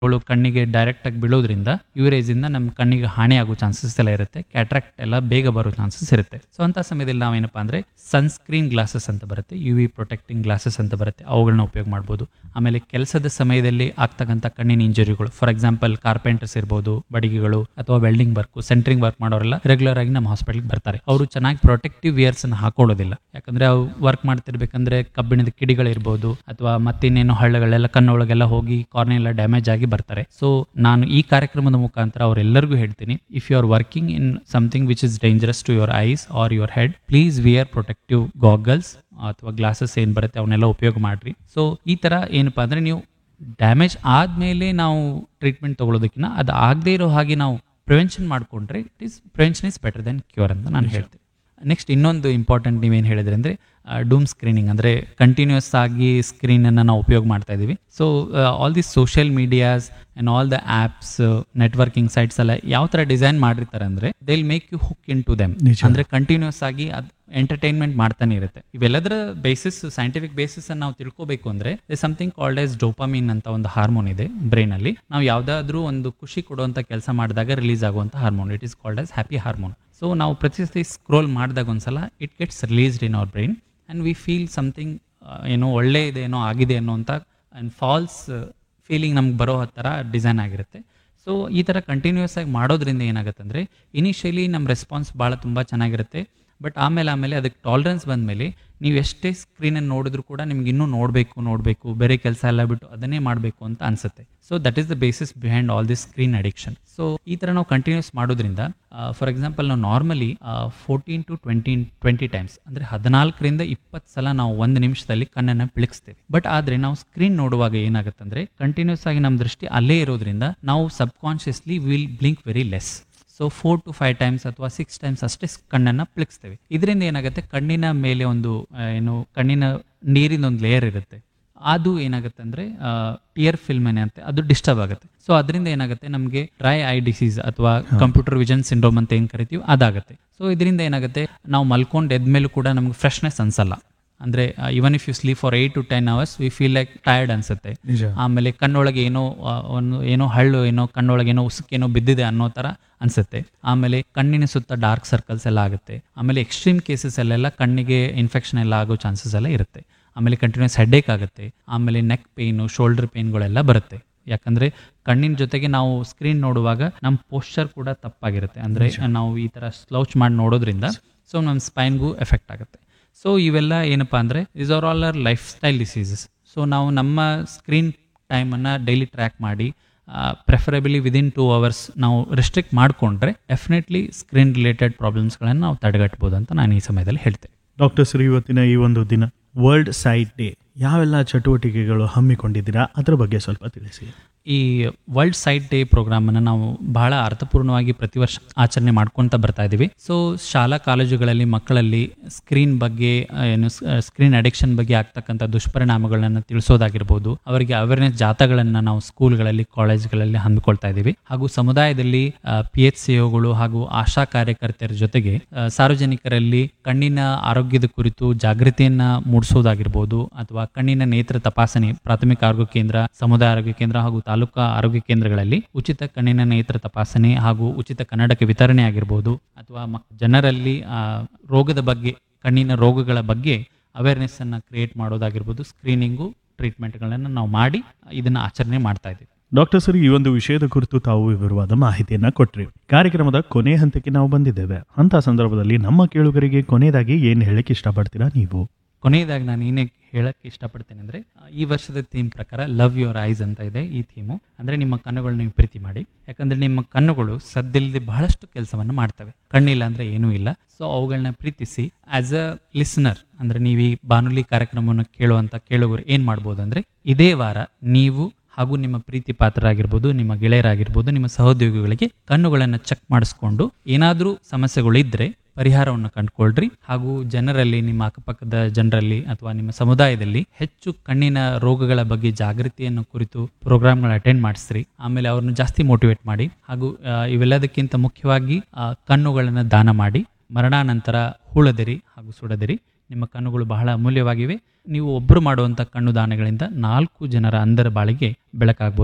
ಅವಳು ಕಣ್ಣಿಗೆ ಡೈರೆಕ್ಟ್ ಆಗಿ ಬೀಳೋದ್ರಿಂದ ಯು ಇಂದ ನಮ್ಮ ಕಣ್ಣಿಗೆ ಹಾನಿ ಆಗೋ ಚಾನ್ಸಸ್ ಎಲ್ಲ ಇರುತ್ತೆ ಕ್ಯಾಟ್ರಾಕ್ಟ್ ಎಲ್ಲ ಬೇಗ ಬರೋ ಚಾನ್ಸಸ್ ಇರುತ್ತೆ ಸೊ ಅಂತ ಸಮಯದಲ್ಲಿ ನಾವೇನಪ್ಪ ಅಂದ್ರೆ ಸನ್ಸ್ಕ್ರೀನ್ ಗ್ಲಾಸಸ್ ಅಂತ ಬರುತ್ತೆ ಯು ವಿ ಪ್ರೊಟೆಕ್ಟಿಂಗ್ ಗ್ಲಾಸಸ್ ಅಂತ ಬರುತ್ತೆ ಅವುಗಳನ್ನ ಉಪಯೋಗ ಮಾಡ್ಬೋದು ಆಮೇಲೆ ಕೆಲಸದ ಸಮಯದಲ್ಲಿ ಆಗ್ತಕ್ಕಂಥ ಕಣ್ಣಿನ ಇಂಜುರಿಗಳು ಫಾರ್ ಎಕ್ಸಾಂಪಲ್ ಕಾರ್ಪೆಂಟರ್ಸ್ ಇರ್ಬೋದು ಬಡಿಗೆಗಳು ಅಥವಾ ವೆಲ್ಡಿಂಗ್ ವರ್ಕ್ ಸೆಂಟ್ರಿಂಗ್ ವರ್ಕ್ ಮಾಡೋರೆಲ್ಲ ರೆಗ್ಯುಲರ್ ಆಗಿ ನಮ್ಮ ಹಾಸ್ಪಿಟಲ್ಗೆ ಬರ್ತಾರೆ ಅವರು ಚೆನ್ನಾಗಿ ಪ್ರೊಟೆಕ್ಟಿವ್ ವಿಯರ್ಸ್ ಅನ್ನು ಹಾಕೊಳ್ಳೋದಿಲ್ಲ ಯಾಕಂದ್ರೆ ಅವು ವರ್ಕ್ ಮಾಡ್ತಿರ್ಬೇಕಂದ್ರೆ ಕಬ್ಬಿಣದ ಕಿಡಿಗಳಿರ್ಬೋದು ಅಥವಾ ಮತ್ತಿನ್ನೇನೋ ಹಳ್ಳಗಳೆಲ್ಲ ಕಣ್ಣೊಳಗೆಲ್ಲ ಹೋಗಿ ಕಾರ್ನೆ ಎಲ್ಲ ಡ್ಯಾಮೇಜ್ ಆಗಿ ಬರ್ತಾರೆ ಸೊ ನಾನು ಈ ಕಾರ್ಯಕ್ರಮದ ಮುಖಾಂತರ ಅವರೆಲ್ಲರಿಗೂ ಹೇಳ್ತೀನಿ if you are working in something which is dangerous to your eyes or your head please wear protective goggles ಅಥವಾ ಗ್ಲಾಸಸ್ ಏನು ಬರುತ್ತೆ ಅವನ್ನೆಲ್ಲ ಉಪಯೋಗ ಮಾಡ್ರಿ ಸೊ ಈ ಥರ ಏನಪ್ಪಾ ಅಂದರೆ ನೀವು ಡ್ಯಾಮೇಜ್ ಆದಮೇಲೆ ನಾವು ಟ್ರೀಟ್ಮೆಂಟ್ ತೊಗೊಳೋದಕ್ಕಿಂತ ಅದು ಆಗದೇ ಇರೋ ಹಾಗೆ ನಾವು ಪ್ರಿವೆನ್ಷನ್ ಮಾಡಿಕೊಂಡ್ರೆ it is prevention is better than cure ಅಂತ ನಾನು ಹೇಳ್ತೀನಿ ನೆಕ್ಸ್ಟ್ ಇನ್ನೊಂದು ಇಂಪಾರ್ಟೆಂಟ್ ನೀವೇನು ಹೇಳಿದ್ರಿ ಅಂದರೆ ಡೂಮ್ ಸ್ಕ್ರೀನಿಂಗ್ ಅಂದರೆ ಕಂಟಿನ್ಯೂಸ್ ಆಗಿ ಸ್ಕ್ರೀನನ್ನು ನಾವು ಉಪಯೋಗ ಮಾಡ್ತಾ ಇದ್ದೀವಿ so all the social medias and all the apps networking sites ಎಲ್ಲ ಯಾವ ಥರ ಡಿಸೈನ್ ಮಾಡಿರ್ತಾರೆ ಅಂದರೆ they will make you hook in to them ನಿಜ. ಅಂದರೆ ಕಂಟಿನ್ಯೂಸ್ ಆಗಿ ಅದು ಎಂಟರ್ಟೈನ್ಮೆಂಟ್ ಮಾಡ್ತಾನೆ ಇರುತ್ತೆ ಇವೆಲ್ಲದರ ಬೇಸಿಸ್ ಸೈಂಟಿಫಿಕ್ ಬೇಸಿಸ್ ಅನ್ನು ನಾವು ತಿಳ್ಕೊಬೇಕು ಅಂದ್ರೆ ಸಮಥಿಂಗ್ ಕಾಲ್ಡ್ ಎಸ್ ಡೋಪಾಮಿನ್ ಅಂತ ಒಂದು ಹಾರ್ಮೋನ್ ಇದೆ ಬ್ರೈನ್ ಅಲ್ಲಿ ನಾವು ಯಾವ್ದಾದ್ರೂ ಒಂದು ಖುಷಿ ಕೊಡುವಂತ ಕೆಲಸ ಮಾಡಿದಾಗ ರಿಲೀಸ್ ಆಗುವಂತ hormone it is called as happy hormone so ನಾವು ಪ್ರತಿ ಸತಿ ಸ್ಕ್ರೋಲ್ ಮಾಡಿದಾಗ ಒಂದ್ಸಲ it gets released in our brain and we feel something ಏನೋ ಒಳ್ಳೆ ಇದೆ ಏನೋ ಆಗಿದೆ ಅನ್ನೋ ಅಂತ ಆ್ಯಂಡ್ ಫಾಲ್ಸ್ ಫೀಲಿಂಗ್ ನಮ್ಗೆ ಬರೋ ಥರ ಡಿಸೈನ್ ಆಗಿರುತ್ತೆ ಸೊ ಈ ಥರ ಕಂಟಿನ್ಯೂಸ್ ಆಗಿ ಮಾಡೋದ್ರಿಂದ ಏನಾಗುತ್ತೆ ಅಂದರೆ ಇನಿಷಿಯಲಿ ನಮ್ಮ ರೆಸ್ಪಾನ್ಸ್ ಭಾಳ ತುಂಬ ಚೆನ್ನಾಗಿರುತ್ತೆ ಬಟ್ ಆಮೇಲೆ ಆಮೇಲೆ ಅದಕ್ಕೆ ಟಾಲರೆನ್ಸ್ ಬಂದಮೇಲೆ ನೀವು ಎಷ್ಟೇ ಸ್ಕ್ರೀನನ್ನು ನೋಡಿದ್ರು ಕೂಡ ನಿಮ್ಗೆ ಇನ್ನೂ ನೋಡಬೇಕು ನೋಡಬೇಕು ಬೇರೆ ಕೆಲಸ ಎಲ್ಲ ಬಿಟ್ಟು ಅದನ್ನೇ ಮಾಡಬೇಕು ಅಂತ ಅನ್ಸುತ್ತೆ so that is the basis behind all this screen addiction so ಈ ಥರ ನಾವು ಕಂಟಿನ್ಯೂಸ್ ಮಾಡೋದ್ರಿಂದ ಫಾರ್ ಎಕ್ಸಾಂಪಲ್ ನಾವು normally fourteen to twenty twenty times ಅಂದರೆ ಹದಿನಾಲ್ಕರಿಂದ ಇಪ್ಪತ್ತು ಸಲ ನಾವು ಒಂದು ನಿಮಿಷದಲ್ಲಿ ಕಣ್ಣನ್ನು ಪಿಳಿಸ್ತೇವೆ ಬಟ್ ಆದರೆ ನಾವು ಸ್ಕ್ರೀನ್ ನೋಡುವಾಗ ಏನಾಗುತ್ತೆ ಅಂದರೆ ಕಂಟಿನ್ಯೂಸ್ ಆಗಿ ನಮ್ಮ ದೃಷ್ಟಿ ಅಲ್ಲೇ ಇರೋದ್ರಿಂದ ನಾವು subconsciously will blink very less so four to five times ಅಥವಾ ಸಿಕ್ಸ್ ಟೈಮ್ಸ್ ಅಷ್ಟೇ ಸ್- ಕಣ್ಣನ್ನ ಪ್ಲಿಕ್ಸ್ತೇವೆ ಇದರಿಂದ ಏನಾಗುತ್ತೆ ಕಣ್ಣಿನ ಮೇಲೆ ಒಂದು ಆ, ಏನು ಕಣ್ಣಿನ ನೀರಿನ ಒಂದು ಲೇಯರ್ ಇರುತ್ತೆ ಅದು ಏನಾಗುತ್ತೆ ಅಂದ್ರೆ ಟಿಯರ್ ಫಿಲ್ಮ್ ಏನಂತೆ ಅದು ಡಿಸ್ಟರ್ಬ್ ಆಗುತ್ತೆ ಸೊ ಅದರಿಂದ ಏನಾಗುತ್ತೆ ನಮಗೆ ಡ್ರೈ ಐ ಡಿಸೀಸ್ ಅಥವಾ ಕಂಪ್ಯೂಟರ್ ವಿಷನ್ ಸಿಂಡ್ರೋಮ್ ಅಂತ ಏನು ಕರಿತೀವಿ ಅದಾಗುತ್ತೆ ಸೊ ಇದರಿಂದ ಏನಾಗುತ್ತೆ ನಾವು ಮಲ್ಕೊಂಡು ಎದ್ಮೇಲೂ ಕೂಡ ನಮ್ಗೆ ಫ್ರೆಶ್ನೆಸ್ ಅನ್ಸಲ್ಲ ಅಂದ್ರೆ even if you sleep for eight to ten hours we feel like tired ಅನ್ಸುತ್ತೆ ನಿಜ ಆಮೇಲೆ ಕಣ್ಣೊಳಗೆ ಏನೋ ಆ, ಒಂದು ಏನೋ ಹಳ್ಳು ಏನೋ ಕಣ್ಣೊಳಗೆ ಏನೋ ಉಸುಕೇನೋ ಬಿದ್ದಿದೆ ಅನ್ನೋ ಥರ ಅನ್ಸುತ್ತೆ ಆಮೇಲೆ ಕಣ್ಣಿನ ಸುತ್ತ ಡಾರ್ಕ್ ಸರ್ಕಲ್ಸ್ ಎಲ್ಲ ಆಗುತ್ತೆ ಆಮೇಲೆ ಎಕ್ಸ್ಟ್ರೀಮ್ ಕೇಸಸ್ ಅಲ್ಲೆಲ್ಲ ಕಣ್ಣಿಗೆ ಇನ್ಫೆಕ್ಷನ್ ಎಲ್ಲ ಆಗೋ ಚಾನ್ಸಸ್ ಎಲ್ಲ ಇರುತ್ತೆ ಆಮೇಲೆ ಕಂಟಿನ್ಯೂಸ್ ಹೆಡ್ಡೇಕ್ ಆಗುತ್ತೆ ಆಮೇಲೆ ನೆಕ್ ಪೇಯ್ನು ಶೋಲ್ಡರ್ ಪೇಯ್ನ್ಗಳೆಲ್ಲ ಬರುತ್ತೆ ಯಾಕಂದ್ರೆ ಕಣ್ಣಿನ ಜೊತೆಗೆ ನಾವು ಸ್ಕ್ರೀನ್ ನೋಡುವಾಗ ನಮ್ಮ ಪೋಸ್ಚರ್ ಕೂಡ ತಪ್ಪಾಗಿರುತ್ತೆ ಅಂದ್ರೆ ನಾವು ಈ ತರ ಸ್ಲೌಚ್ ಮಾಡಿ ನೋಡೋದ್ರಿಂದ ಸೊ ನಮ್ಮ ಸ್ಪೈನ್ಗೂ ಎಫೆಕ್ಟ್ ಆಗುತ್ತೆ ಸೊ ಇವೆಲ್ಲ ಏನಪ್ಪಾ ಅಂದ್ರೆ is are all our lifestyle diseases so ನಾವು ನಮ್ಮ ಸ್ಕ್ರೀನ್ ಟೈಮನ್ನು ಡೈಲಿ ಟ್ರ್ಯಾಕ್ ಮಾಡಿ ಪ್ರೆಫರಬಲಿ ವಿದಿನ್ ಟೂ ಅವರ್ಸ್ ನಾವು ರೆಸ್ಟ್ರಿಕ್ಟ್ ಮಾಡಿಕೊಂಡ್ರೆ ಡೆಫಿನೆಟ್ಲಿ ಸ್ಕ್ರೀನ್ ರಿಲೇಟೆಡ್ ಪ್ರಾಬ್ಲಮ್ಸ್ಗಳನ್ನು ನಾವು ತಡೆಗಟ್ಬೋದು ಅಂತ ನಾನು ಈ ಸಮಯದಲ್ಲಿ ಹೇಳ್ತೇನೆ ಡಾಕ್ಟರ್ ಸರ್ ಇವತ್ತಿನ ಈ ಒಂದು ದಿನ ವರ್ಲ್ಡ್ ಸೈಟ್ ಡೇ ಯಾವೆಲ್ಲ ಚಟುವಟಿಕೆಗಳು ಹಮ್ಮಿಕೊಂಡಿದ್ದೀರಾ ಅದರ ಬಗ್ಗೆ ಸ್ವಲ್ಪ ತಿಳಿಸಿ ಈ ವರ್ಲ್ಡ್ ಸೈಟ್ ಡೇ ಪ್ರೋಗ್ರಾಮ್ ಅನ್ನು ನಾವು ಬಹಳ ಅರ್ಥಪೂರ್ಣವಾಗಿ ಪ್ರತಿ ವರ್ಷ ಆಚರಣೆ ಮಾಡ್ಕೊಂತ ಬರ್ತಾ ಇದ್ದೀವಿ ಸೊ ಶಾಲಾ ಕಾಲೇಜುಗಳಲ್ಲಿ ಮಕ್ಕಳಲ್ಲಿ ಸ್ಕ್ರೀನ್ ಬಗ್ಗೆ ಆ, ಏನು ಸ್ಕ್ರೀನ್ ಅಡಿಕ್ಷನ್ ಬಗ್ಗೆ ಆಗ್ತಕ್ಕಂಥ ದುಷ್ಪರಿಣಾಮಗಳನ್ನು ತಿಳಿಸೋದಾಗಿರ್ಬೋದು ಅವರಿಗೆ ಅವೇರ್ನೆಸ್ ಜಾಥಾಗಳನ್ನು ನಾವು ಸ್ಕೂಲ್ಗಳಲ್ಲಿ ಕಾಲೇಜ್ಗಳಲ್ಲಿ ಹಮ್ಮಿಕೊಳ್ತಾ ಇದ್ದೀವಿ ಹಾಗೂ ಸಮುದಾಯದಲ್ಲಿ ಪಿ ಎಚ್ ಸಿಒಗಳು ಹಾಗೂ ಆಶಾ ಕಾರ್ಯಕರ್ತರ ಜೊತೆಗೆ ಆ, ಸಾರ್ವಜನಿಕರಲ್ಲಿ ಕಣ್ಣಿನ ಆರೋಗ್ಯದ ಕುರಿತು ಜಾಗೃತಿಯನ್ನ ಮೂಡಿಸೋದಾಗಿರ್ಬೋದು ಅಥವಾ ಕಣ್ಣಿನ ನೇತ್ರ ತಪಾಸಣೆ ಪ್ರಾಥಮಿಕ ಆರೋಗ್ಯ ಕೇಂದ್ರ ಸಮುದಾಯ ಆರೋಗ್ಯ ಕೇಂದ್ರ ಹಾಗೂ ತಾಲೂಕಾ ಆರೋಗ್ಯ ಕೇಂದ್ರಗಳಲ್ಲಿ ಉಚಿತ ಕಣ್ಣಿನ ನೇತ್ರ ತಪಾಸಣೆ ಹಾಗೂ ಉಚಿತ ಕನ್ನಡಕ ವಿತರಣೆ ಆಗಿರ್ಬೋದು ಅಥವಾ ಮಕ್- ಜನರಲ್ಲಿ ಆ, ರೋಗದ ಬಗ್ಗೆ ಕಣ್ಣಿನ ರೋಗಗಳ ಬಗ್ಗೆ ಅವೇರ್ನೆಸ್ ಅನ್ನ ಕ್ರಿಯೇಟ್ ಮಾಡೋದಾಗಿರ್ಬೋದು ಸ್ಕ್ರೀನಿಂಗು ಟ್ರೀಟ್ಮೆಂಟ್ಗಳನ್ನು ನಾವು ಮಾಡಿ ಇದನ್ನ ಆಚರಣೆ ಮಾಡ್ತಾ ಇದ್ದೀವಿ ಡಾಕ್ಟರ್ ಸರ್ ಈ ಒಂದು ವಿಷಯದ ಕುರಿತು ತಾವು ವಿವರವಾದ ಮಾಹಿತಿಯನ್ನ ಕೊಟ್ರಿ ಕಾರ್ಯಕ್ರಮದ ಕೊನೆ ಹಂತಕ್ಕೆ ನಾವು ಬಂದಿದ್ದೇವೆ ಅಂತ ಸಂದರ್ಭದಲ್ಲಿ ನಮ್ಮ ಕೇಳುಗರಿಗೆ ಕೊನೆಯದಾಗಿ ಏನ್ ಹೇಳಕ್ ಇಷ್ಟಪಡ್ತೀರಾ ನೀವು ಕೊನೆಯದಾಗಿ ನಾನು ಏನೇ ಹೇಳಕ್ಕೆ ಇಷ್ಟಪಡ್ತೇನೆ ಅಂದ್ರೆ ಆ, ಈ ವರ್ಷದ ಥೀಮ್ ಪ್ರಕಾರ ಲವ್ ಯುವರ್ ಐಸ್ ಅಂತ ಇದೆ ಈ ಥೀಮು ಅಂದ್ರೆ ನಿಮ್ಮ ಕಣ್ಣುಗಳು ನೀವು ಪ್ರೀತಿ ಮಾಡಿ ಯಾಕಂದ್ರೆ ನಿಮ್ಮ ಕಣ್ಣುಗಳು ಸದ್ದಿಲ್ಲದೆ ಬಹಳಷ್ಟು ಕೆಲಸವನ್ನು ಮಾಡ್ತವೆ ಕಣ್ಣಿಲ್ಲ ಅಂದ್ರೆ ಏನೂ ಇಲ್ಲ ಸೊ ಅವುಗಳನ್ನ ಪ್ರೀತಿಸಿ ಆಸ್ ಅ ಲಿಸನರ್ ಅಂದ್ರೆ ನೀವು ಈ ಬಾನುಲಿ ಕಾರ್ಯಕ್ರಮವನ್ನು ಕೇಳುವಂತ ಕೇಳುಗರು ಏನ್ ಮಾಡ್ಬೋದು ಅಂದ್ರೆ ಇದೇ ವಾರ ನೀವು ಹಾಗೂ ನಿಮ್ಮ ಪ್ರೀತಿ ಪಾತ್ರರಾಗಿರ್ಬೋದು ನಿಮ್ಮ ಗೆಳೆಯರಾಗಿರ್ಬೋದು ನಿಮ್ಮ ಸಹೋದ್ಯೋಗಿಗಳಿಗೆ ಕಣ್ಣುಗಳನ್ನು ಚೆಕ್ ಮಾಡಿಸ್ಕೊಂಡು ಏನಾದರೂ ಸಮಸ್ಯೆಗಳು ಇದ್ರೆ ಪರಿಹಾರವನ್ನು ಕಂಡುಕೊಳ್ರಿ ಹಾಗೂ ಜನರಲ್ಲಿ ನಿಮ್ಮ ಅಕ್ಕಪಕ್ಕದ ಜನರಲ್ಲಿ ಅಥವಾ ನಿಮ್ಮ ಸಮುದಾಯದಲ್ಲಿ ಹೆಚ್ಚು ಕಣ್ಣಿನ ರೋಗಗಳ ಬಗ್ಗೆ ಜಾಗೃತಿಯನ್ನು ಕುರಿತು ಪ್ರೋಗ್ರಾಮ್ಗಳು ಅಟೆಂಡ್ ಮಾಡಿಸ್ರಿ ಆಮೇಲೆ ಅವ್ರನ್ನ ಜಾಸ್ತಿ ಮೋಟಿವೇಟ್ ಮಾಡಿ ಹಾಗೂ ಆ, ಇವೆಲ್ಲದಕ್ಕಿಂತ ಮುಖ್ಯವಾಗಿ ಆ, ಕಣ್ಣುಗಳನ್ನು ದಾನ ಮಾಡಿ ಮರಣಾನಂತರ ಹೂಳದಿರಿ ಹಾಗೂ ಸುಡದಿರಿ ನಿಮ್ಮ ಕಣ್ಣುಗಳು ಬಹಳ ಅಮೂಲ್ಯವಾಗಿವೆ ನೀವು ಒಬ್ಬರು ಮಾಡುವಂಥ ಕಣ್ಣು ದಾನಗಳಿಂದ ನಾಲ್ಕು ಜನರ ಅಂಧರ ಬಾಳಿಗೆ ಬೆಳಕಾಗ್ಬೋದು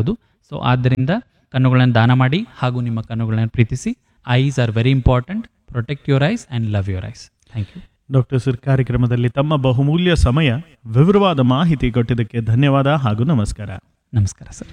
ಸೊ ಆದ್ದರಿಂದ ಕಣ್ಣುಗಳನ್ನು ದಾನ ಮಾಡಿ ಹಾಗೂ ನಿಮ್ಮ ಕಣ್ಣುಗಳನ್ನು ಪ್ರೀತಿಸಿ eyes are very important protect your eyes and love your eyes thank you doctor sir ಕಾರ್ಯಕ್ರಮದಲ್ಲಿ ತಮ್ಮ ಬಹುಮೂಲ್ಯ ಸಮಯ ವಿವರವಾದ ಮಾಹಿತಿ ಕೊಟ್ಟಿದ್ದಕ್ಕೆ ಧನ್ಯವಾದ ಹಾಗೂ ನಮಸ್ಕಾರ ನಮಸ್ಕಾರ ಸರ್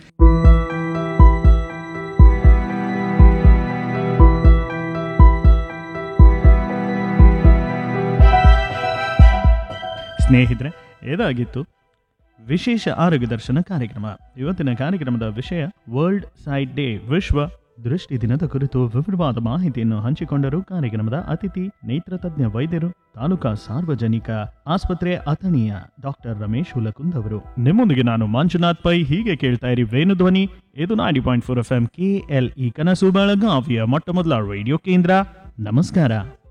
ಸ್ನೇಹಿತರೆ ಇದಾಗಿತ್ತು ವಿಶೇಷ ಆರೋಗ್ಯ ದರ್ಶನ ಕಾರ್ಯಕ್ರಮ ಇವತ್ತಿನ ಕಾರ್ಯಕ್ರಮದ ವಿಷಯ ವರ್ಲ್ಡ್ ಸೈಡ್ ಡೇ ವಿಶ್ವ ದೃಷ್ಟಿ ದಿನದ ಕುರಿತು ವಿವರವಾದ ಮಾಹಿತಿಯನ್ನು ಹಂಚಿಕೊಂಡರು ಕಾರ್ಯಕ್ರಮದ ಅತಿಥಿ ನೇತ್ರ ತಜ್ಞ ವೈದ್ಯರು ತಾಲೂಕಾ ಸಾರ್ವಜನಿಕ ಆಸ್ಪತ್ರೆ ಅಥಣಿಯ ಡಾಕ್ಟರ್ ರಮೇಶ್ ಹುಲಕುಂದ್ ಅವರು ನಿಮ್ಮೊಂದಿಗೆ ನಾನು ಮಂಜುನಾಥ್ ಪೈ ಹೀಗೆ ಕೇಳ್ತಾ ಇರಿ ವೇಣು ಧ್ವನಿ ಇದು ನಾಡಿ point four F M K L E ಕನಸು ಬೆಳಗಾವಿಯ ಮೊಟ್ಟ ಮೊದಲ ರೇಡಿಯೋ ಕೇಂದ್ರ ನಮಸ್ಕಾರ